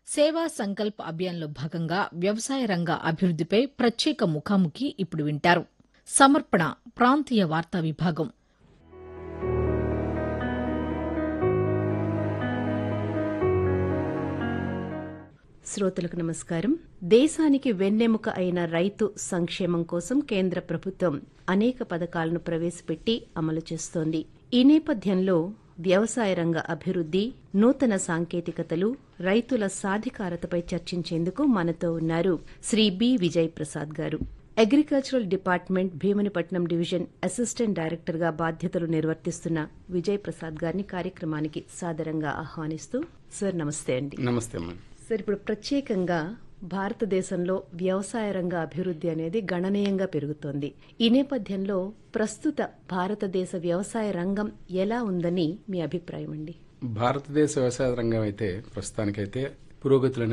సేవా సంకల్ప్ అభియాన్లో భాగంగా వ్యవసాయ రంగ అభివృద్దిపై ప్రత్యేక ముఖాముఖి ఇప్పుడు వింటారు సమర్పణ ప్రాంతీయ వార్తా విభాగం శ్రోతలకు నమస్కారం దేశానికి వెన్నెముక అయిన రైతు సంక్షేమం కోసం కేంద్ర ప్రభుత్వం అనేక పథకాలను ప్రవేశపెట్టి అమలు చేస్తోంది ఈ నేపథ్యంలో వ్యవసాయ రంగ అభివృద్ది నూతన సాంకేతికతలు రైతుల సాధికారతపై చర్చించేందుకు మనతో ఉన్నారు శ్రీ బి విజయ్ ప్రసాద్ గారు agricultural department Bheemunipatnam division assistant director గా బాధ్యతలు నిర్వర్తిస్తున్న విజయ్ ప్రసాద్ గారిని కార్యక్రమానికి సాదరంగా ఆహ్వానిస్తూ సార్ నమస్తే అండి నమస్తే అమ్మా సార్ ఇప్పుడు ప్రత్యేకంగా భారతదేశంలో వ్యవసాయ రంగ అభివృద్ధి అనేది గణనీయంగా పెరుగుతోంది ఈ నేపథ్యంలో ప్రస్తుత భారతదేశ వ్యవసాయ రంగం ఎలా ఉందని మీ అభిప్రాయం అండి భారతదేశ వ్యవసాయ రంగం అయితే ప్రస్తుతానికైతే పురోగతులు